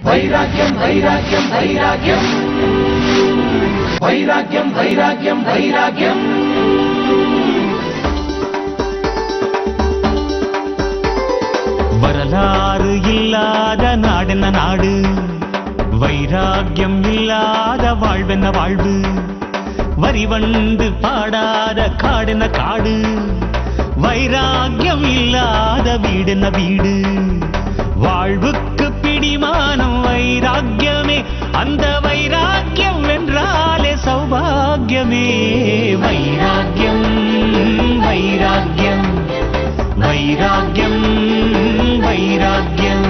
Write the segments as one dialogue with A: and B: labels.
A: வைராக்கியம் வைராக்கியம் வைராக்கியம் வைராக்கியம் வைராக்கியம் வைராக்கியம்
B: வரலாறு இல்லாத நாடென்ன நாடு வைராக்கியம் இல்லாத வாழ்வென்ன வாழ்வு வரி வந்து பாடாத காடென்ன காடு வைராக்கியம் இல்லாத வீடென்ன வீடு வாழ்வுக்கு பிடிமானம் வைராக்கியமே அந்த வைராக்கியம் வென்றாலே சௌபாகியமே வைராக்கியம் வைராக்கியம் வைராக்கியம் வைராக்கியம்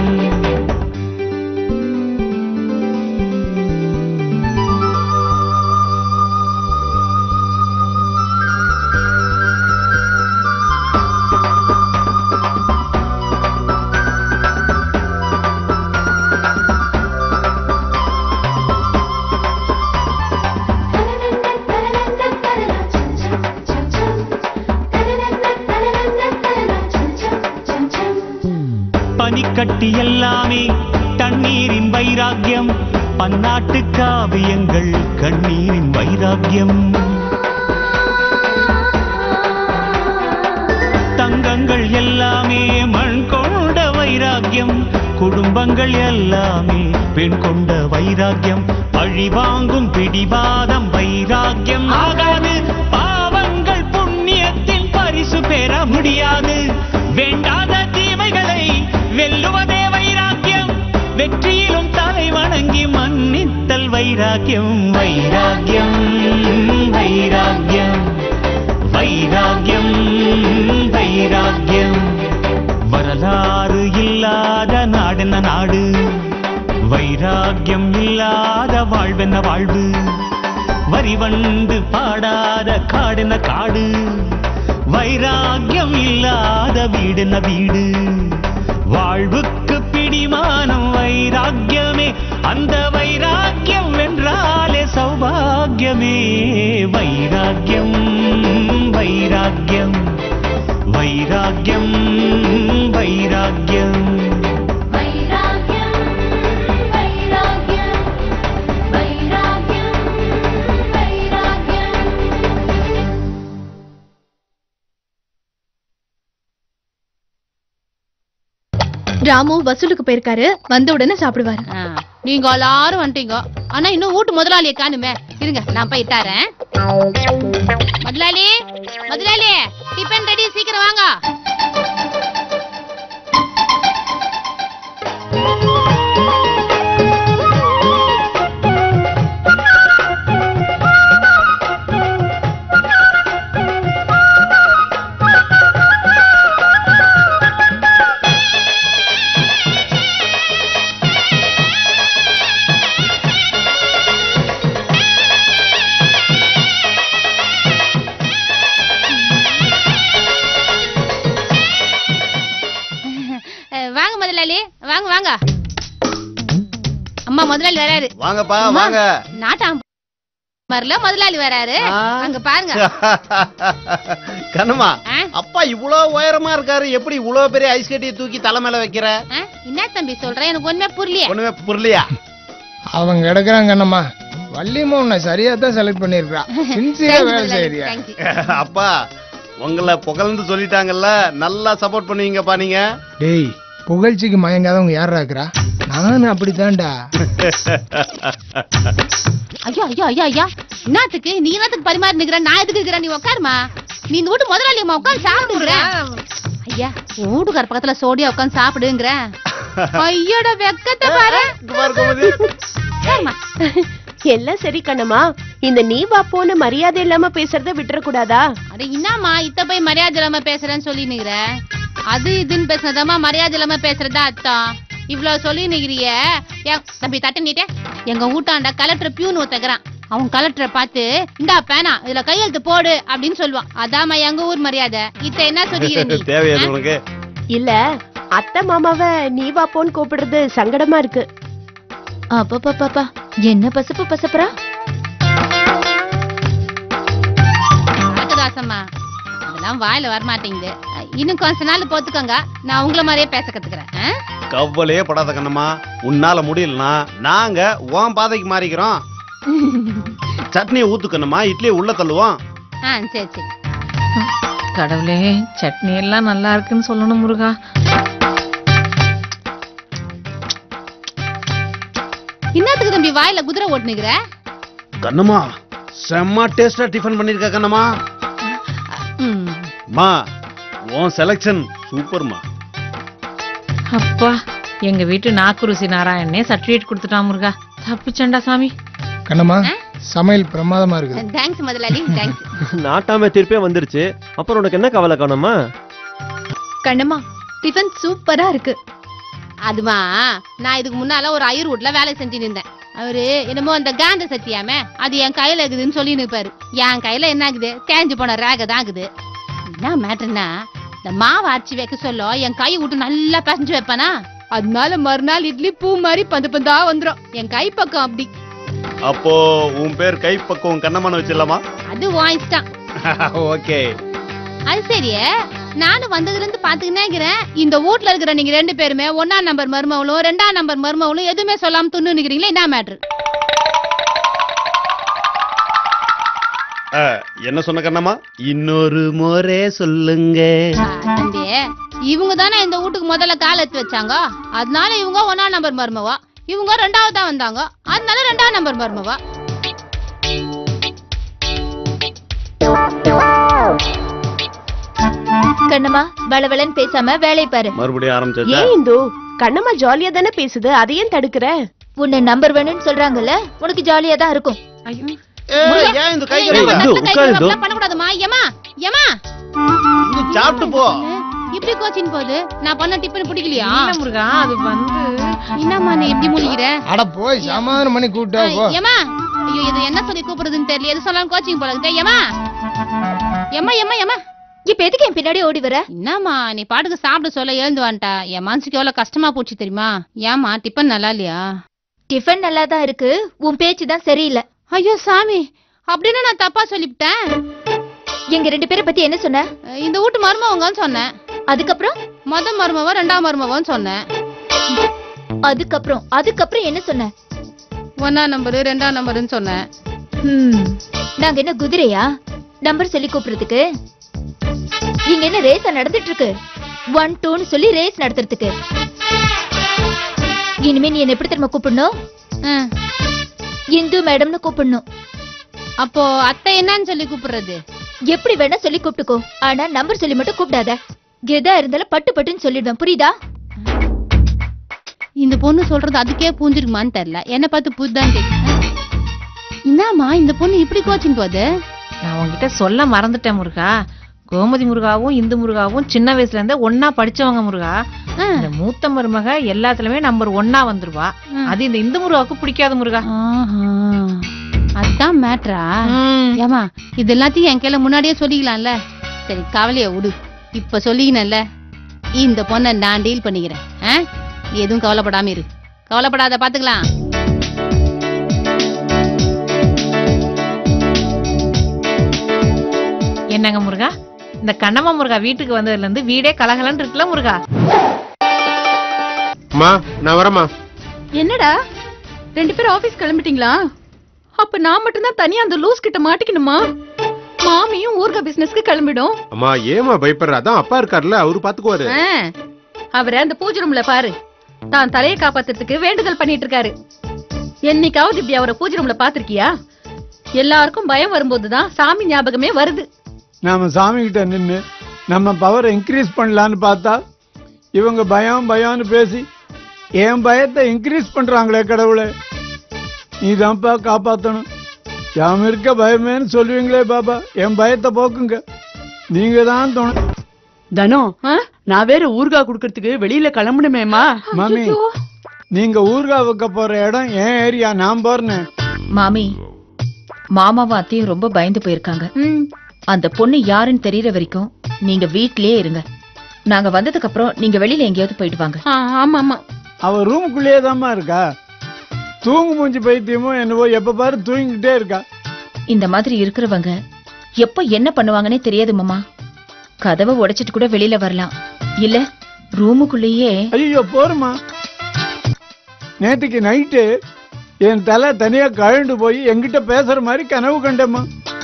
B: பனிக்கட்டி எல்லாமே தண்ணீரின் வைராக்கியம் பன்னாட்டு காவியங்கள் கண்ணீரின் வைராக்கியம் தங்கங்கள் எல்லாமே மண் கொண்ட வைராக்கியம் குடும்பங்கள் எல்லாமே பெண் கொண்ட வைராக்கியம் பழி வாங்கும் பிடிவாதம் வைராக்கியம் ஆகாது பாவங்கள் புண்ணியத்தின் பரிசு பெற முடியாது வேண்டாத தீமைகளை வெல்லுவதே வைராக்கியம் வெற்றியிலும் தலை வணங்கி மன்னித்தல் வைராக்கியம் வைராக்கியம் வைராக்கியம் வைராக்கியம் வைராக்கியம் வரலாறு இல்லாத நாடென்ன நாடு வைராக்கியம் இல்லாத வாழ்வென்ன வாழ்வு வரி வந்து பாடாத காடென்ன காடு வைராக்கியம் இல்லாத வீடென்ன வீடு வாழ்வுக்கு பிடிமானம் வைராக்கியமே அந்த வைராக்கியம் வென்றாலே சௌபாகியமே வைராக்கியம் வைராக்கியம் வைராக்கியம் வைராக்கியம்
C: வைராக்கியம் வைராக்கியம் வைராக்கியம் வைராக்கியம்
D: ராமு வசூலுக்கு போயிருக்காரு வந்த உடனே சாப்பிடுவாரு
E: ஆ, நீங்க எல்லாரும் வந்துட்டீங்க ஆனா இன்னும் வீட்டு முதலாளியை காணுமே இருங்க நான் போய் தரேன் முதலாளி முதலாளி டிபன் ரெடி சீக்கிரம் வாங்க அஹ், வாங்க முதலாளி வாங்க வாங்க அம்மா முதலாளி வராரு
F: வாங்கப்பா
E: அம்மா,
F: வாங்க
E: நாட்டாம் மரல முதலாளி வராரு
F: ஆ.
E: அங்க பாருங்க
F: கண்ணுமா
E: ஆ?
F: அப்பா இவ்வளவு உயரமா இருக்காரு எப்படி இவ்வளவு பெரிய ஐஸ் கட்டியை தூக்கி தலை மேல வைக்கிற
E: ஆ, என்ன தம்பி சொல்ற எனக்கு ஒண்ணுமே புரியலையே
F: ஒண்ணுமே புரியலையா
G: அவங்க கிடக்குறாங்க கண்ணம்மா வள்ளியம்மா உன்னை சரியா தான் செலக்ட் பண்ணிருக்கா சின்சியரா
E: Thank you,
G: வேலை
E: முதலாளி.
G: செய்யறியா
E: Thank you.
F: அப்பா உங்களை புகழ்ந்து சொல்லிட்டாங்கல்ல நல்லா சப்போர்ட் பண்ணுவீங்கப்பா நீங்க
G: டேய் புகழ்ச்சிக்கு மயங்காதவங்க யாரா இருக்கிறா நானும் அப்படித்தான்டா
E: ஐயோ ஐயோ ஐயோ ஐயா என்னத்துக்கு நீ என்னத்துக்கு பரிமாறி நிக்கிற நான் எதுக்கு இருக்கிறேன் நீ உட்காருமா நீ இந்த வீட்டு முதலாளி அம்மா உட்காந்து சாப்பிடுங்கிற ஐயா உன் வீட்டுக்கார பக்கத்துல சோடியா உட்காந்து சாப்பிடுங்கிற ஐயோட வெக்கத்தை பாரு
F: இங்க பாரு கோமதி.
E: உட்காருமா.
H: எல்லாம் சரி கண்ணம்மா இந்த நீ வா போன மரியாதை இல்லாம பேசுறத விட்டுறக்கூடாதா
E: அட என்னம்மா இத்த போய் மரியாதை இல்லாம பேசுறேன்னு சொல்லி நிக்கிற அது இதுன்னு பேசுனதாம்மா மரியாதை இல்லாம பேசுறதா அர்த்தம் இவ்வளவு சொல்லி நிக்கிறிய ஏன் தம்பி தட்டு நீட்டே எங்க வீட்டாண்ட கலெக்டர் பியூன் ஒருத்தக்கிறான் அவன் கலெக்டரை பார்த்து இந்தா பேனா இதுல கையெழுத்து போடு அப்படின்னு சொல்லுவான் அதாம்மா எங்க ஊர் மரியாதை இத்த என்ன சொல்லிக்கிற நீ
F: தேவையாது
E: ஆ?
F: உனக்கு
H: இல்ல அத்தை மாமாவ நீ வா போன்னு கூப்பிடுறது சங்கடமா இருக்கு
D: அப்பா என்ன பசப்பு பசப்புறா
E: ராசம்மா அதெல்லாம் வாயில வர மாட்டேங்குது இன்னும் கொஞ்ச நாள் பொறுத்துக்கோங்க நான் உங்களை மாதிரியே பேச கத்துக்கிறேன் ஆ?
F: கவலையே படாத கண்ணம்மா உன்னால முடியலனா நாங்க உன் பாதைக்கு மாறிக்கிறோம் சட்னியை ஊத்துக்கணுமா இட்லியை உள்ள தள்ளுவோம்
E: ஆ சரி சரி
I: கடவுளே சட்னி எல்லாம் நல்லா இருக்குன்னு சொல்லணும் முருகா
E: இன்னத்துக்கு தம்பி வாயில குதிரை ஓட்டுனுக்குற
F: கண்ணம்மா செம்ம டேஸ்டா டிஃபன் பண்ணிருக்க கண்ணம்மா
E: ம்
F: மா உன் செலக்ஷன் சூப்பர்மா
I: அப்பா எங்க வீட்டு நாக்குருசி நாராயணனே சர்டிஃபிகேட் கொடுத்துட்டான் முருகா தப்பிச்சண்டா சாமி
G: கண்ணம்மா சமையல் பிரமாதமா இருக்குது
E: தேங்க்ஸ் முதலாளி தேங்க்ஸ்
J: நாட்டாம தீர்ப்பே வந்துருச்சு அப்புறம் உனக்கு என்ன கவலை காணோமா
D: கண்ணம்மா டிஃபன் சூப்பரா இருக்கு
E: அதுமா நான் இதுக்கு முன்னால ஒரு ஐயர் வீட்ல வேலை செஞ்சுட்டு இருந்தேன் அவரு என்னமோ அந்த காந்த சத்தியாமே அது என் கையில இருக்குதுன்னு சொல்லி நிற்பாரு என் கையில என்ன ஆகுது தேஞ்சு போன ரேக தான் ஆகுது என்ன மேட்டர்னா இந்த மாவு அரைச்சி வைக்க சொல்ல என் கை விட்டு நல்லா பிசைஞ்சு வைப்பானா அதனால மறுநாள் இட்லி பூ மாதிரி பந்து பந்தா வந்துரும் என் கை பக்கம் அப்படி
F: அப்போ உன் பேர் கை பக்குவம் கண்ணம்மான்னு வச்சிடலாமா
E: அது வாய்ஸ் தான்
F: ஓகே
E: அது சரியே நானும் வந்ததுல இருந்து பாத்துக்கினே இருக்கிறேன் இந்த வீட்ல இருக்கிற நீங்க ரெண்டு பேருமே ஒன்னாம் நம்பர் மருமவளும் ரெண்டாம் நம்பர் மருமவளும் எதுவுமே சொல்லாம துண்ணு நிக்கிறீங்களே என்ன மேட்ரு
F: என்ன சொன்ன கண்ணம்மா இன்னொரு முறை சொல்லுங்க
E: தம்பி இவங்க தானே இந்த வீட்டுக்கு முதல்ல கால் எடுத்து வச்சாங்க அதனால இவங்க ஒன்னாம் நம்பர் மருமவா இவங்க ரெண்டாவது தான் வந்தாங்க அதனால ரெண்டாம் நம்பர் மருமவா
D: கண்ணம்மா வளவளன்னு பேசாம வேலையை பாரு
F: மறுபடியும் ஆரம்பிச்சாச்சா
H: ஏன் இந்து கண்ணம்மா ஜாலியா தானே பேசுது அதையும் தடுக்கிற
D: உன்னை நம்பர் வேணும்னு சொல்றாங்கல்ல உனக்கு ஜாலியா தான் இருக்கும்
F: ஏய், ஏன் இந்த கை
E: ஏய்,
F: கழுவுற?
E: நம்ம
J: இந்து,
E: கை
J: உட்காரு,
E: கழுவ
J: இந்து.
E: பண்ணக்கூடாதுமா ஏமா ஏமா
F: இந்து சாப்பிட்டு போ
E: இப்படி கோச்சின் போகுது நான் பண்ண டிப்பன் பிடிக்கலையா
I: இல்ல முருகா அது வந்து
E: என்னம்மா நீ எப்படி மூழ்கிற
G: அட போய் சமாதானம் பண்ணி கூப்பிட்டா போ
E: ஏமா ஐயோ இது என்ன சொல்லி கூப்பிடுறதுன்னு தெரியல எது சொல்லாம கோச்சிங் போல இருக்குது ஏமா ஏமா ஏமா ஏமா
D: இப்ப எதுக்கு என் பின்னாடி ஓடி வர
E: என்னம்மா நீ பாட்டுக்கு சாப்பிட சொல்ல எழுந்து வந்துட்டா என் மனசுக்கு எவ்வளவு கஷ்டமா போச்சு தெரியுமா ஏமா டிபன் நல்லா இல்லையா
D: டிஃபன் நல்லா தான் இருக்கு உன் பேச்சு தான் சரியில்லை
E: ஐயோ சாமி அப்படின்னு நான் தப்பா சொல்லிவிட்டேன்
D: எங்க ரெண்டு பேரை பத்தி என்ன சொன்ன
E: இந்த வீட்டு மருமவங்கன்னு சொன்னேன்
D: அதுக்கப்புறம்
E: மொத மருமவன் ரெண்டாம் மருமவன் சொன்னேன்
D: அதுக்கப்புறம் அதுக்கப்புறம் என்ன சொன்ன
E: ஒன்னாம் நம்பரு ரெண்டாம் நம்பருன்னு சொன்னேன்
D: ஹம், நாங்க என்ன குதிரையா நம்பர் சொல்லி கூப்பிடுறதுக்கு இங்க என்ன ரேஸா நடந்துட்டு இருக்கு ஒன் டூன்னு சொல்லி ரேஸ் நடத்துறதுக்கு இனிமே நீ என்ன எப்படி தெரியுமா கூப்பிடணும்
E: ஆ,
D: இந்து மேடம்னு கூப்பிடணும்
E: அப்போ அத்தை என்னன்னு சொல்லி கூப்பிடுறது
D: எப்படி வேணா சொல்லி கூப்பிட்டுக்கோ ஆனா நம்பர் சொல்லி மட்டும் கூப்பிடாத எதா இருந்தாலும் பட்டு பட்டுன்னு சொல்லிடுவேன் புரியுதா
E: இந்த பொண்ணு சொல்றது அதுக்கே பூஞ்சிருக்குமான்னு தெரியல என்ன பார்த்து புதுதான் கேக்குது என்னம்மா இந்த பொண்ணு இப்படி கோச்சிங் போகுது
I: நான் உன்கிட்ட சொல்ல மறந்துட்டேன் முருகா கோமதி முருகாவும் இந்து முருகாவும் சின்ன வயசுல இருந்தே ஒன்னா படிச்சவங்க முருகா
E: ஆ.
I: இந்த மூத்த மருமக எல்லாத்துலயுமே நம்பர் ஒன்னா வந்துருவா
E: ம்.
I: அது இந்த இந்து முருகாவுக்கு பிடிக்காத முருகா
E: ஆஹா. அதான் மேட்ரா ஏமா இது எல்லாத்தையும் என் கையில முன்னாடியே சொல்லிக்கலாம்ல சரி கவலைய விடு இப்ப சொல்லிக்கணும்ல இந்த பொண்ணை நான் டீல் பண்ணிக்கிறேன் ஆ? நீ எதுவும் கவலைப்படாம இரு கவலைப்படாத பாத்துக்கலாம்
I: என்னங்க முருகா இந்த கண்ணம்மா முருகா வீட்டுக்கு வந்ததுல இருந்து வீடே கலகலன்னு இருக்குல்ல முருகா
K: அம்மா நான் வரேம்மா
L: என்னடா ரெண்டு பேரும் ஆபீஸ் கிளம்பிட்டீங்களா அப்ப நான் மட்டும்தான் தனியா அந்த லூஸ் கிட்ட மாட்டிக்கணுமா மாமியும் ஊர்கா பிசினஸ்க்கு கிளம்பிடும்
K: அம்மா ஏமா பயப்படுற அதான் அப்பா இருக்கார்ல அவரு பாத்துக்குவாரு
L: ஆ, அவரை அந்த பூஜை ரூம்ல பாரு தான் தலையை காப்பாத்துறதுக்கு வேண்டுதல் பண்ணிட்டு இருக்காரு என்னைக்காவது இப்படி அவரை பூஜை ரூம்ல பாத்திருக்கியா எல்லாருக்கும் பயம் வரும்போதுதான் சாமி ஞாபகமே வருது
M: நாம சாமி கிட்ட நின்னு நம்ம பவரை இன்க்ரீஸ் பண்ணலான்னு பார்த்தா இவங்க பயம் பயம்னு பேசி என் பயத்தை இன்க்ரீஸ் பண்றாங்களே கடவுளே நீதான்ப்பா காப்பாத்தணும் யாம் இருக்க பயமேன்னு சொல்லுவீங்களே பாபா என் பயத்தை போக்குங்க நீங்க தான் துணை
L: தனோ நான் வேற ஊர்கா குடுக்கறதுக்கு வெளியில கிளம்பணுமேமா
M: மாமி நீங்க ஊர்கா வைக்க போற இடம் என் ஏரியா நான் போறேன்
N: மாமி மாமாவும் அத்தையும் ரொம்ப பயந்து போயிருக்காங்க அந்த பொண்ணு யாருன்னு தெரியற வரைக்கும் நீங்க வீட்லயே இருங்க நாங்க வந்ததுக்கு அப்புறம் நீங்க வெளியில எங்கேயாவது போயிட்டு வாங்க
L: ஆமா ஆமா
M: அவ ரூமுக்குள்ளேயே தாம்மா இருக்கா தூங்கு மூஞ்சி பைத்தியமோ என்னவோ எப்ப பாரு தூங்கிக்கிட்டே இருக்கா
N: இந்த மாதிரி இருக்கிறவங்க எப்ப என்ன பண்ணுவாங்கன்னே தெரியாது மாமா கதவை உடைச்சிட்டு கூட வெளியில வரலாம் இல்ல ரூமுக்குள்ளேயே
M: ஐயோ போருமா நேத்துக்கு நைட்டு என் தலை தனியா கழண்டு போய் என்கிட்ட பேசுற மாதிரி கனவு கண்டேம்மா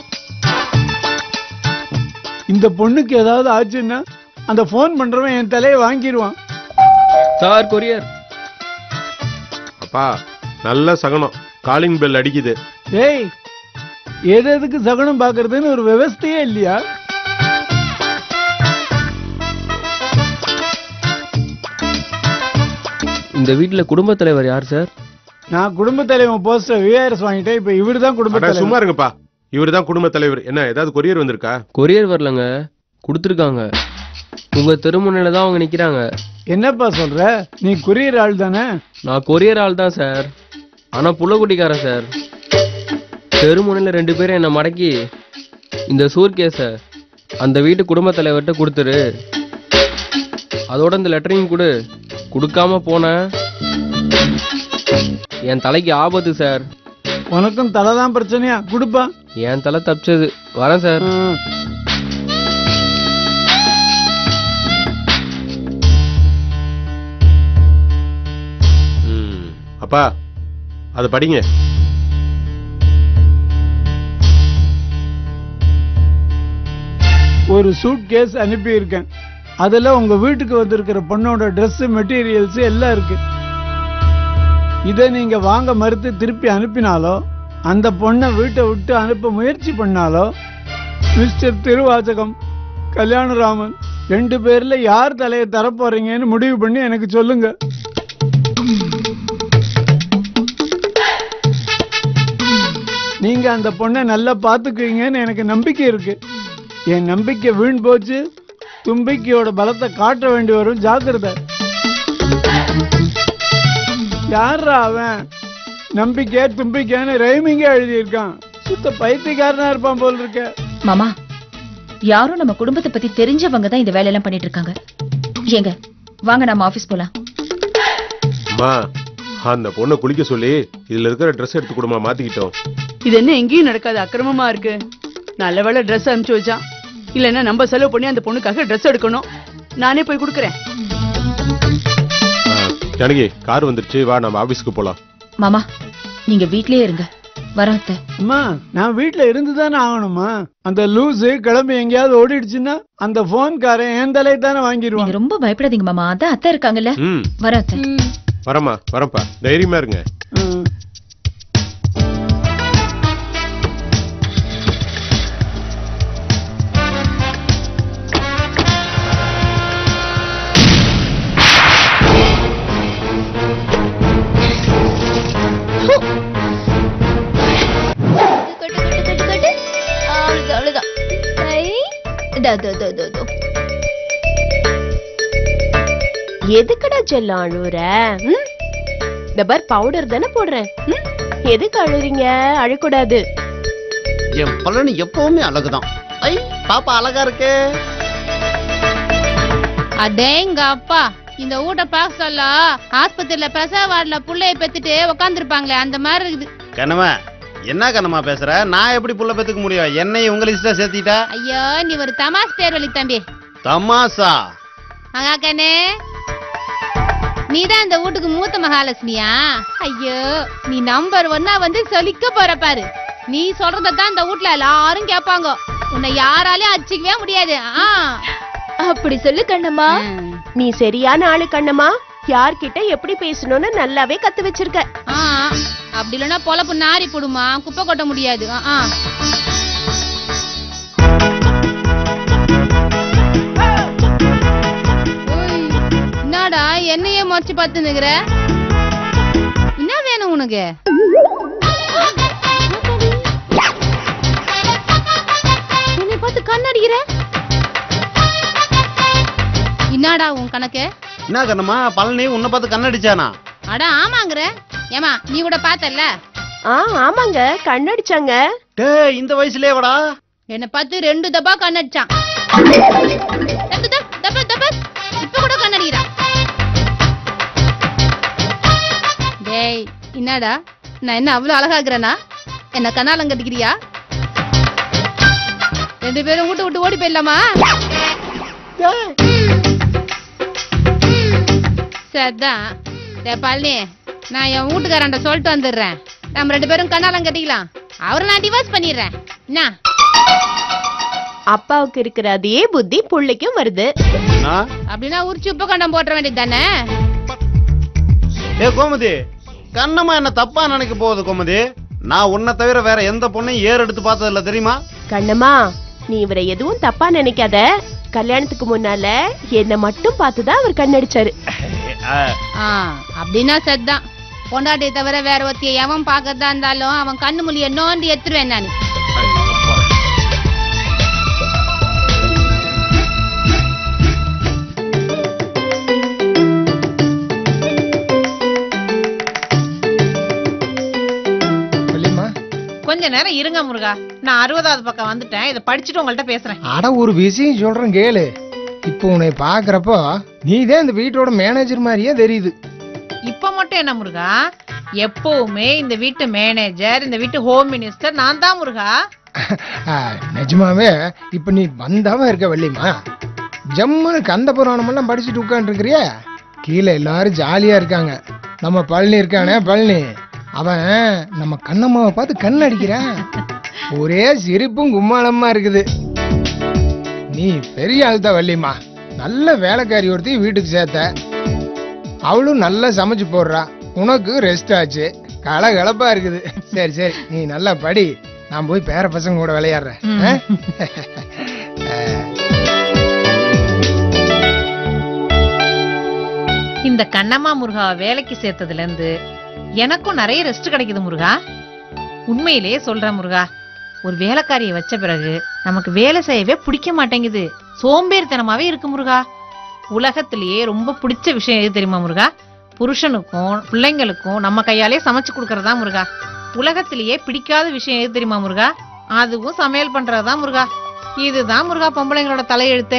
M: இந்த பொண்ணுக்கு ஏதாவது ஆச்சுன்னா அந்த ஃபோன் பண்றவன் என் தலையை வாங்கிடுவான்
J: சார் கொரியர்
K: அப்பா நல்ல சகனம் காலிங் பெல் அடிக்குது
M: டேய் எது எதுக்கு சகுனம் பாக்குறதுன்னு ஒரு விவஸ்தையே இல்லையா
J: இந்த வீட்ல குடும்பத் தலைவர் யார் சார்
M: நான் குடும்ப தலைவன் போஸ்டர் விஆர்எஸ் வாங்கிட்டேன் இப்ப இவரு தான் குடும்ப
K: அட, சும்மா
M: தலைவர்
K: இருங்கப்பா இவர்தான் குடும்ப தலைவர் என்ன ஏதாவது கொரியர் வந்திருக்கா
J: கொரியர் வரலங்க கொடுத்துருக்காங்க உங்க தெருமுனையில தான் அவங்க நிக்கிறாங்க
M: என்னப்பா சொல்ற நீ குரியர் ஆள் தானே
J: நான் கொரியர் ஆள் தான் சார் ஆனா புள்ளக்குட்டிக்காரன் சார் தெருமுனையில ரெண்டு பேரும் என்ன மடக்கி இந்த சூர்கேஸ அந்த வீட்டு குடும்ப தலைவர்கிட்ட கொடுத்துரு அதோட இந்த லெட்டரையும் கொடு கொடுக்காம போன என் தலைக்கு ஆபத்து சார்
M: உனக்கும் தலை தான் பிரச்சனையா கொடுப்பா
J: என் தலை தப்பிச்சது வரேன் சார்
K: ம். அப்பா அதை படிங்க
M: ஒரு சூட் கேஸ் அனுப்பி இருக்கேன் அதுல உங்க வீட்டுக்கு வந்திருக்கிற பொண்ணோட Dress மெட்டீரியல்ஸ் எல்லாம் இருக்கு இதை நீங்க வாங்க மறுத்து திருப்பி அனுப்பினாலோ அந்த பொண்ணை வீட்டை விட்டு அனுப்ப முயற்சி பண்ணாலோ மிஸ்டர் திருவாசகம் கல்யாணராமன் ரெண்டு பேர்ல யார் தலையை தரப்போறீங்கன்னு முடிவு பண்ணி எனக்கு சொல்லுங்க நீங்க அந்த பொண்ணை நல்லா பாத்துக்குவீங்கன்னு எனக்கு நம்பிக்கை இருக்கு என் நம்பிக்கை வீண் போச்சு தும்பிக்கையோட பலத்தை காட்ட வேண்டி வரும் ஜாக்கிரதை யாரா அவன் நம்பிக்கை தும்பிக்கைன்னு ரைமிங்கா எழுதியிருக்கான் சுத்த பைத்தியக்காரனா இருப்பான் போல் இருக்க
N: மாமா யாரும் நம்ம குடும்பத்தை பத்தி தெரிஞ்சவங்க தான் இந்த வேலையெல்லாம் பண்ணிட்டு இருக்காங்க ஏங்க வாங்க நம்ம ஆபீஸ் போலாம்
K: அம்மா அந்த பொண்ணை குளிக்க சொல்லி இதுல இருக்கிற ட்ரெஸ் எடுத்து கொடுமா மாத்திக்கிட்டோம்
O: இது என்ன எங்கேயும் நடக்காது அக்கிரமமா இருக்கு நல்ல வேளை ட்ரெஸ் அனுப்பிச்சு வச்சான் இல்லைன்னா நம்ம செலவு பண்ணி அந்த பொண்ணுக்காக ட்ரெஸ் எடுக்கணும் நானே போய் கொடுக்குறேன்
K: ஜானகி கார் வந்துருச்சு வா நம்ம ஆபீஸ்க்கு போலாம்
N: மாமா நீங்க வீட்லயே இருங்க வரேன் அத்தை.
M: அம்மா நான் வீட்ல இருந்து தானே ஆகணுமா அந்த லூசு கிளம்பி எங்கேயாவது ஓடிடுச்சுன்னா அந்த போன்காரன் என் தலையை தானே வாங்கிடுவான்
N: நீங்க ரொம்ப பயப்படாதீங்க மாமா அதான் அத்தை இருக்காங்கல்ல
K: ம்
N: வரேன் அத்தை.
K: வரமா வரப்பா தைரியமா இருங்க
D: அவ்வளவுதான் அவ்வளவுதான் ஐ, இதோ, இதோ, இதோ, இதோ, இதோ.
H: எதுக்குடா செல்லம் அழுவுற ம்? இந்த பார் பவுடர் தானே போடுறேன் ம்? எதுக்கு அழுறீங்க அழக்கூடாது
F: என் பழனி எப்பவுமே அழகுதான் ஐ பாப்பா அழகா இருக்கே
E: அடேங்க அப்பா இந்த வீட்டை பார்க்க சொல்ல ஆஸ்பத்திரியில பிரசவ வார்டுல புள்ளைய பெத்துட்டு உக்காந்துருப்பாங்களே அந்த மாதிரி இருக்குது
F: கனவா என்ன கனமா பேசுற நான் எப்படி புள்ள பெத்துக்க முடியும் என்னையும் உங்க லிஸ்டா சேர்த்திட்டா
E: ஐயோ நீ ஒரு தமாஸ் பேர் வழி தம்பி
F: தமாசா
E: மகா கண்ணே நீதான் இந்த வீட்டுக்கு மூத்த மகாலட்சுமியா ஐயோ நீ நம்பர் ஒன்னா வந்து சொல்லிக்க போற பாரு நீ சொல்றதான் இந்த வீட்ல எல்லாரும் கேட்பாங்க உன்னை யாராலையும் அடிச்சுக்கவே முடியாது ஆ
D: அப்படி சொல்லு கண்ணம்மா
H: நீ சரியான ஆளு கண்ணம்மா யார்கிட்ட எப்படி பேசணும்னு நல்லாவே கத்து வச்சிருக்க
E: ஆ அப்படி இல்லைன்னா பொழப்பு நாரி போடுமா குப்பை கொட்ட முடியாது ஆ, ஆ. ஓய், என்னடா என்னையே முறைச்சு பார்த்து நிக்கிற என்ன வேணும் உனக்கு என்னை பார்த்து கண்ணடிக்கிற என்னடா உன் கணக்கு
F: என்ன கண்ணம்மா பழனி உன்னை பார்த்து கண்ணடிச்சானா
E: அட ஆமாங்கிற ஏமா நீ கூட பார்த்தல்ல
H: ஆ ஆமாங்க கண்ணடிச்சாங்க
F: டேய் இந்த வயசுலயே வாடா
E: என்னை பார்த்து ரெண்டு தப்பா கண்ணடிச்சான் தப்பு, தப்பு, தப்பு, தப்பு. இப்ப கூட கண்ணடிக்கிறான் டேய் என்னடா நான் என்ன அவ்வளவு அழகாகிறேனா என்ன கண்ணாலம் கட்டிக்கிறியா ரெண்டு பேரும் விட்டு விட்டு ஓடி போயிடலாமா சரிதான் டேய் பழனி நான் என் வீட்டுக்காரன்ட்ட சொல்லிட்டு வந்துடுறேன் நம்ம ரெண்டு பேரும் கண்ணாலம் கட்டிக்கலாம் அவரை நான் டிவோர்ஸ் பண்ணிடுறேன் என்ன
H: அப்பாவுக்கு இருக்கிற அதே புத்தி புள்ளைக்கும் வருது
E: அப்படின்னா உரிச்சு உப்பு கண்டம் போட்டுற வேண்டியது தானே
F: ஏ கோமதி கண்ணம்மா என்ன தப்பா நினைக்க போகுது கோமதி நான் உன்னை தவிர வேற எந்த பொண்ணையும் ஏர் எடுத்து பார்த்தது இல்ல தெரியுமா
H: கண்ணம்மா நீ இவரை எதுவும் தப்பா நினைக்காத கல்யாணத்துக்கு முன்னால என்ன மட்டும் பார்த்துதான் அவர் கண்ணடிச்சாரு
E: ஆ அப்படின்னா சரிதான் பொண்டாட்டியை தவிர வேற ஒருத்திய எவன் பார்க்கறதா இருந்தாலும் அவன் கண்ணு மொழிய நோண்டி எடுத்துருவேன் நான்
I: கொஞ்ச நேரம் இருங்க முருகா நான் அறுபதாவது பக்கம் வந்துட்டேன் இதை படிச்சுட்டு உங்கள்ட்ட பேசுறேன்
G: அட ஒரு விஷயம் சொல்றேன் கேளு இப்போ உன்னை பாக்குறப்போ நீதான் இந்த வீட்டோட மேனேஜர் மாதிரியே தெரியுது
I: இப்ப மட்டும் என்ன முருகா எப்பவுமே இந்த வீட்டு மேனேஜர் இந்த வீட்டு ஹோம் மினிஸ்டர் நான் தான் முருகா
G: ஆ, நிஜமாவே இப்ப நீ வந்தாவ இருக்க வள்ளிமா ஜம்முன்னு கந்த புராணம் எல்லாம் படிச்சுட்டு உட்காந்துருக்கிறிய கீழே எல்லாரும் ஜாலியா இருக்காங்க நம்ம பழனி இருக்கானே பழனி அவன் நம்ம கண்ணம்மாவை பார்த்து கண் அடிக்கிறான் ஒரே சிரிப்பும் கும்மாளமா இருக்குது நீ பெரிய ஆள் தான் வள்ளிமா நல்ல வேலைக்காரி ஒருத்தி வீட்டுக்கு சேர்த்த அவளும் நல்லா சமைச்சு போடுறா உனக்கு ரெஸ்ட் ஆச்சு கலகலப்பா இருக்குது சரி சரி நீ நல்லா படி நான் போய் பேர பசங்க கூட விளையாடுறேன் ஆ?
I: இந்த கண்ணம்மா முருகாவை வேலைக்கு சேர்த்ததுல இருந்து எனக்கும் நிறைய ரெஸ்ட் கிடைக்குது முருகா உண்மையிலேயே சொல்றேன் முருகா ஒரு வேலைக்காரியை வச்ச பிறகு நமக்கு வேலை செய்யவே பிடிக்க மாட்டேங்குது சோம்பேறித்தனமாவே இருக்கு முருகா உலகத்திலேயே ரொம்ப பிடிச்ச விஷயம் எது தெரியுமா முருகா புருஷனுக்கும் பிள்ளைங்களுக்கும் நம்ம கையாலே சமைச்சு கொடுக்கறதா முருகா உலகத்திலேயே பிடிக்காத விஷயம் எது தெரியுமா முருகா அதுவும் சமையல் பண்றதுதா முருகா இதுதான் முருகா பொம்பளைங்களோட தலையெழுத்தே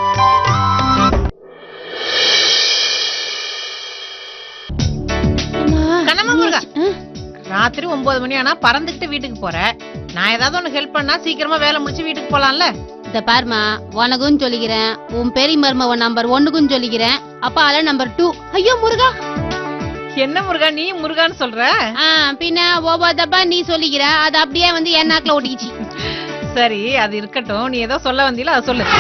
I: கண்ணம்மா முருகா ராத்திரி ஒன்பது மணி ஆனா பறந்துகிட்டு வீட்டுக்கு போற நான் ஏதாவது உனக்கு ஹெல்ப் பண்ணா சீக்கிரமா வேலை முடிச்சு வீட்டுக்கு போலாம்ல
E: இந்த பாருமா உனக்கும் சொல்லிக்கிறேன் உன் பெரிய மருமவ நம்பர் ஒன்னுக்கும் சொல்லிக்கிறேன் அப்பால நம்பர் டூ ஐயோ முருகா
I: என்ன முருகா நீ முருகான்னு சொல்ற
E: ஆ, பின்ன ஒவ்வொருத்தப்பா நீ சொல்லிக்கிற அது அப்படியே வந்து என் நாக்குல ஒட்டிக்கிச்சு
I: சரி அது இருக்கட்டும் நீ ஏதோ சொல்ல வந்தீல அதை சொல்லு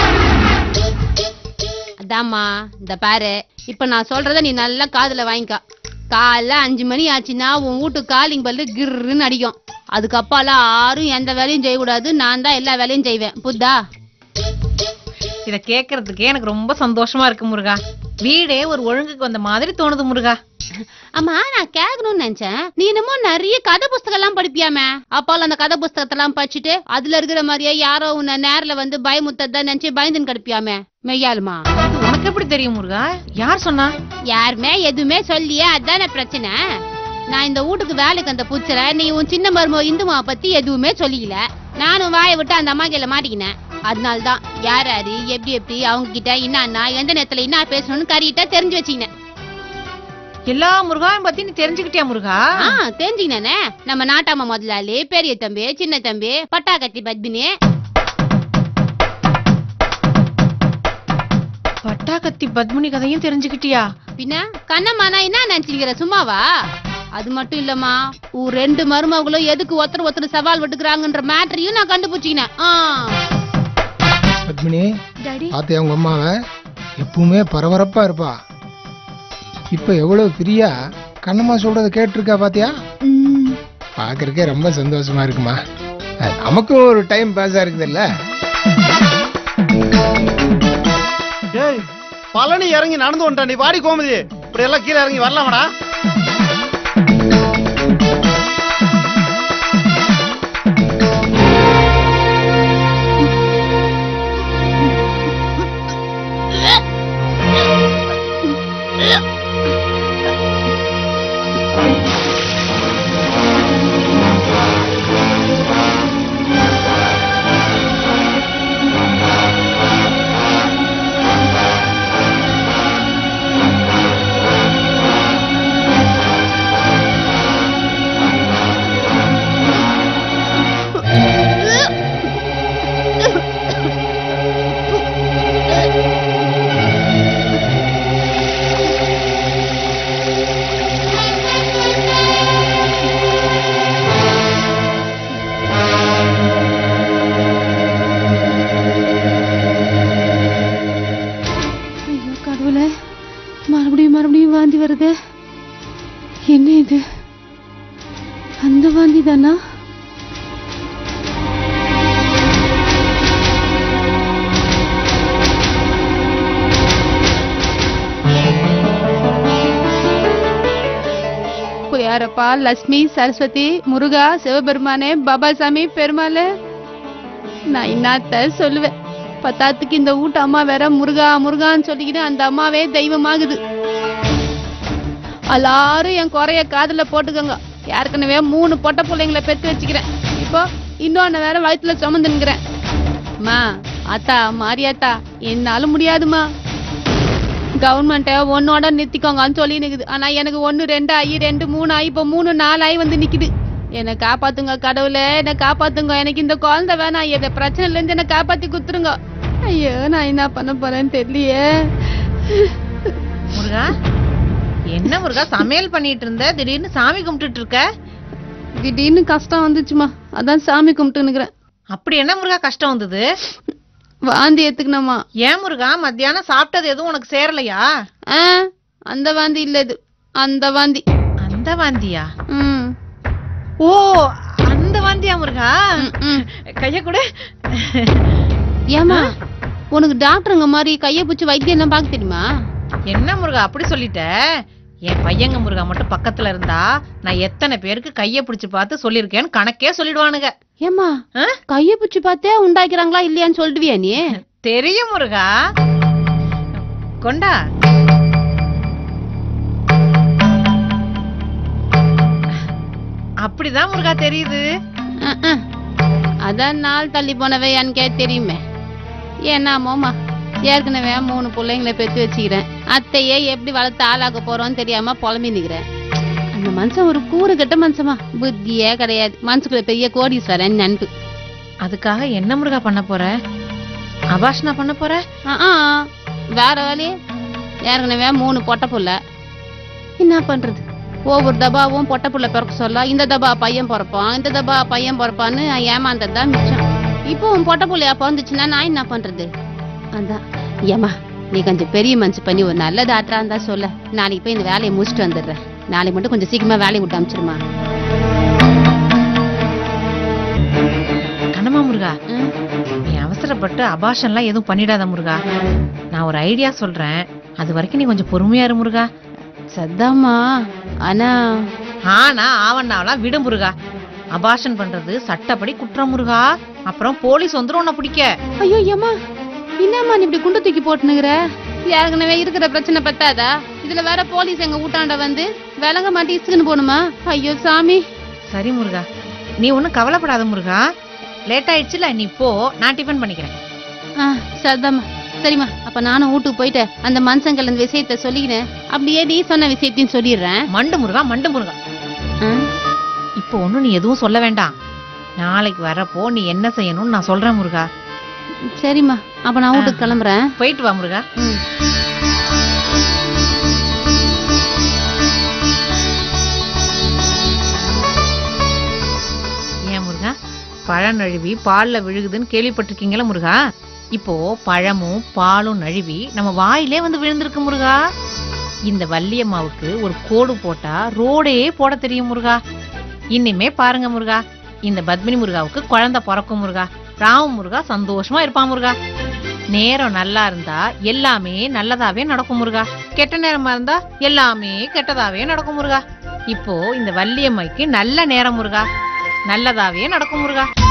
E: அதாம்மா இந்த பாரு இப்ப நான் சொல்றத நீ நல்லா காதுல வாங்கிக்கா காலைல அஞ்சு மணி ஆச்சுன்னா உன் வீட்டு காலிங் பல்லு கிர்ன்னு அடிக்கும் அதுக்கு அப்பால யாரும் எந்த வேலையும் செய்யக்கூடாது நான் தான் எல்லா வேலையும் செய்வேன் புத்தா
I: இத கேக்குறதுக்கே எனக்கு ரொம்ப சந்தோஷமா இருக்கு முருகா வீடே ஒரு ஒழுங்குக்கு வந்த மாதிரி தோணுது முருகா
E: அம்மா நான் கேட்கணும்னு நினைச்சேன் நீ என்னமோ நிறைய கதை புஸ்தகம் எல்லாம் படிப்பியாமே அப்பால அந்த கதை புஸ்தகத்தை எல்லாம் படிச்சுட்டு அதுல இருக்கிற மாதிரியே யாரோ உன்னை நேர்ல வந்து பயமுத்ததான் நினைச்சு பயந்துன்னு கிடப்பியாமே மெய்யாலுமா
I: உனக்கு எப்படி தெரியும் முருகா யார் சொன்னா
E: யாருமே எதுவுமே சொல்லியே அதானே பிரச்சனை நான் இந்த வீட்டுக்கு வேலைக்கு அந்த புச்சர நீ உன் சின்ன மருமக இந்துமாவை பத்தி எதுவுமே சொல்லிக்கல நானும் வாயை விட்டு அந்த அம்மா கையில மாட்டிக்கினேன் அதனால தான் யார் யாரு எப்படி எப்படி அவங்க கிட்ட என்ன எந்த நேரத்துல என்ன பேசணும்னு கறிக்கிட்ட தெரிஞ்சு வச்சுக்கினேன்
I: எல்லா முருகாவையும் பத்தி நீ தெரிஞ்சுக்கிட்டியா முருகா
E: ஆ தெரிஞ்சுக்கினே நம்ம நாட்டாம முதலாளி பெரிய தம்பி சின்ன தம்பி பட்டாக்கத்தி பத்மினி
I: பட்டாக்கத்தி பத்மினி கதையும் தெரிஞ்சுக்கிட்டியா
E: பின்ன கண்ணம்மா நான் என்ன நினைச்சுக்கிற சும்மாவா அது மட்டும் இல்லம்மா உன் ரெண்டு மருமகளும் எதுக்கு ஒருத்தர் ஒருத்தர் சவால் விட்டுக்கிறாங்கன்ற மேட்டரையும் நான் கண்டுபிடிச்சிக்கினேன் ஆ.
G: பத்மினி
E: டாடி
G: பாத்தியா உங்க அம்மாவை எப்பவுமே பரபரப்பா இருப்பா இப்ப எவ்வளவு ஃப்ரீயா கண்ணம்மா சொல்றத கேட்டிருக்கா பாத்தியா பாக்குறதுக்கே ரொம்ப சந்தோஷமா இருக்குமா அஹ், நமக்கும் ஒரு டைம் பாஸ் இருக்குதுல்ல
F: ஏய் பழனி இறங்கி நடந்து வந்துட்டான் நீ வாடி கோமதி இப்படி எல்லாம் கீழே இறங்கி வரலாமடா
E: இது அந்த வாந்தி தானா யாரப்பா லட்சுமி சரஸ்வதி முருகா சிவபெருமானே பாபாசாமி பெருமாளே நான் என்னத்த சொல்லுவேன் பத்தாத்துக்கு இந்த வீட்டு அம்மா வேற முருகா முருகான்னு சொல்லிக்கிட்டு அந்த அம்மாவே தெய்வமாகுது எல்லாரும் என் குறைய காதுல போட்டுக்கோங்க ஏற்கனவே மூணு பொட்ட பிள்ளைங்களை பெத்து வச்சுக்கிறேன் இப்போ இன்னொன்னு வேற வயித்துல சுமந்துன்னுக்கிறேன் அம்மா அத்தா மாரியாத்தா என்னால முடியாதுமா கவர்மெண்ட்டை ஒன்னோட நிறுத்திக்கோங்கன்னு சொல்லி நிக்குது ஆனா எனக்கு ஒன்னு ரெண்டு ஆகி ரெண்டு மூணு ஆகி இப்போ மூணு நாலு ஆகி வந்து நிக்குது என்னை காப்பாத்துங்க கடவுளே என்னை காப்பாத்துங்க எனக்கு இந்த குழந்தை வேணாம் எதை பிரச்சனைல இருந்து என்னை காப்பாத்தி குத்துருங்க ஐயோ நான் என்ன பண்ண போறேன்னு தெரியலையே
I: முருகா என்ன முருகா சமையல் பண்ணிட்டு இருந்த திடீர்னு சாமி கும்பிட்டுட்டு இருக்க
E: திடீர்னு கஷ்டம் வந்துச்சுமா அதான் சாமி கும்பிட்டுன்னுக்குறேன்
I: அப்படி என்ன முருகா கஷ்டம் வந்தது
E: வாந்தி எடுத்துக்கணுமா
I: ஏன் முருகா மத்தியானம் சாப்பிட்டது எதுவும் உனக்கு சேரலையா
E: ஆ அந்த வாந்தி இல்ல இது அந்த வாந்தி
I: அந்த வாந்தியா
E: ம்
I: ஓ அந்த வாந்தியா முருகா கைய கூட
E: ஏமா உனக்கு டாக்டருங்க மாதிரி கைய பிடிச்சி வைத்தியம் எல்லாம் பார்க்க தெரியுமா
I: என்ன முருகா அப்படி சொல்லிட்ட என் பையங்க முருகா மட்டும் பக்கத்துல இருந்தா நான் எத்தனை பேருக்கு கைய பிடிச்சு பார்த்து சொல்லிருக்கேன்னு கணக்கே சொல்லிடுவானுங்க
E: ஏமா கைய பிடிச்சி பார்த்தே உண்டாக்கிறாங்களா இல்லையான்னு சொல்லிடுவியா நீ
I: தெரியும் முருகா கொண்டா அப்படிதான் முருகா தெரியுது
E: அஹ், அஹ். அதான் நாள் தள்ளி போனவே எனக்கே தெரியுமே ஏன்னாமோமா ஏற்கனவே மூணு பிள்ளைங்களை பெத்து வச்சுக்கிறேன் அத்தையே எப்படி வளர்த்து ஆளாக்க போறோம்னு தெரியாம புலம்பி நிக்கிறேன் அந்த மனுஷன் ஒரு கூறு கெட்ட மனுஷமா புத்தியே கிடையாது மனசுக்குள்ள பெரிய கோடீஸ்வரன் நண்பு
I: அதுக்காக என்ன முருகா பண்ண போற அபாஷனா பண்ண போற
E: ஆ, ஆ, வேற வழி ஏற்கனவே மூணு பொட்டை புள்ள என்ன பண்றது ஒவ்வொரு தபாவும் பொட்டை புள்ள பிறக்க சொல்ல இந்த தபா பையன் பிறப்பான் இந்த தபா பையன் பிறப்பான்னு ஏமாந்தது தான் மிச்சம் இப்போ உன் பொட்டை புள்ளையா பிறந்துச்சுன்னா நான் என்ன பண்றது அதான் ஏமா நீ கொஞ்சம் பெரிய மனசு பண்ணி ஒரு நல்ல டாக்டரா இருந்தா சொல்ல நாளைக்கு போய் இந்த வேலையை முடிச்சுட்டு வந்துடுறேன் நாளைக்கு மட்டும் கொஞ்சம் சீக்கிரமா வேலையை விட்டு அனுப்பிச்சிருமா
I: கண்ணம்மா முருகா நீ அவசரப்பட்டு அபாஷன்லாம் எதுவும் பண்ணிடாத முருகா நான் ஒரு ஐடியா சொல்றேன் அது வரைக்கும் நீ கொஞ்சம் பொறுமையா இரு முருகா
E: சத்தாமா ஆனா
I: ஆனா ஆவண்ணாவெல்லாம் விடு முருகா அபாஷன் பண்றது சட்டப்படி குற்றம் முருகா அப்புறம் போலீஸ் வந்துரும் உன்னை பிடிக்க
E: ஐயோ ஏமா என்னம்மா நீ இப்படி குண்டு தூக்கி போட்டுனுக்குற ஏற்கனவே இருக்கிற பிரச்சனை பத்தாதா இதுல வேற போலீஸ் எங்க ஊட்டாண்ட வந்து விலங்க மாட்டி இசுக்குன்னு போகணுமா ஐயோ சாமி
I: சரி முருகா நீ ஒன்றும் கவலைப்படாத முருகா லேட் ஆயிடுச்சுல நீ போ நான் டிஃபன் பண்ணிக்கிறேன்
E: ஆ சரிதாம்மா சரிம்மா அப்ப நானும் வீட்டுக்கு போயிட்டு அந்த மனுஷங்கள் அந்த விஷயத்த சொல்லிக்கிறேன் அப்படியே நீ சொன்ன விஷயத்தையும் சொல்லிடுறேன்
I: மண்டு முருகா மண்டு முருகா இப்போ ஒன்றும் நீ எதுவும் சொல்ல வேண்டாம் நாளைக்கு வரப்போ நீ என்ன செய்யணும்னு நான் சொல்றேன் முருகா
E: சரிம்மா அப்ப நான் வீட்டுக்கு கிளம்புறேன்
I: போயிட்டு வா முருகா ஏன் முருகா பழம் நழுவி பால்ல விழுகுதுன்னு கேள்விப்பட்டிருக்கீங்களா முருகா இப்போ பழமும் பாலும் நழுவி நம்ம வாயிலே வந்து விழுந்திருக்கு முருகா இந்த வள்ளியம்மாவுக்கு ஒரு கோடு போட்டா ரோடே போட தெரியும் முருகா இனிமே பாருங்க முருகா இந்த பத்மினி முருகாவுக்கு குழந்தை பிறக்கும் முருகா ராம முருகா சந்தோஷமா இருப்பான் முருகா நேரம் நல்லா இருந்தா எல்லாமே நல்லதாவே நடக்கும் முருகா கெட்ட நேரமா இருந்தா எல்லாமே கெட்டதாவே நடக்கும் முருகா இப்போ இந்த வள்ளியம்மைக்கு நல்ல நேரம் முருகா நல்லதாவே நடக்கும் முருகா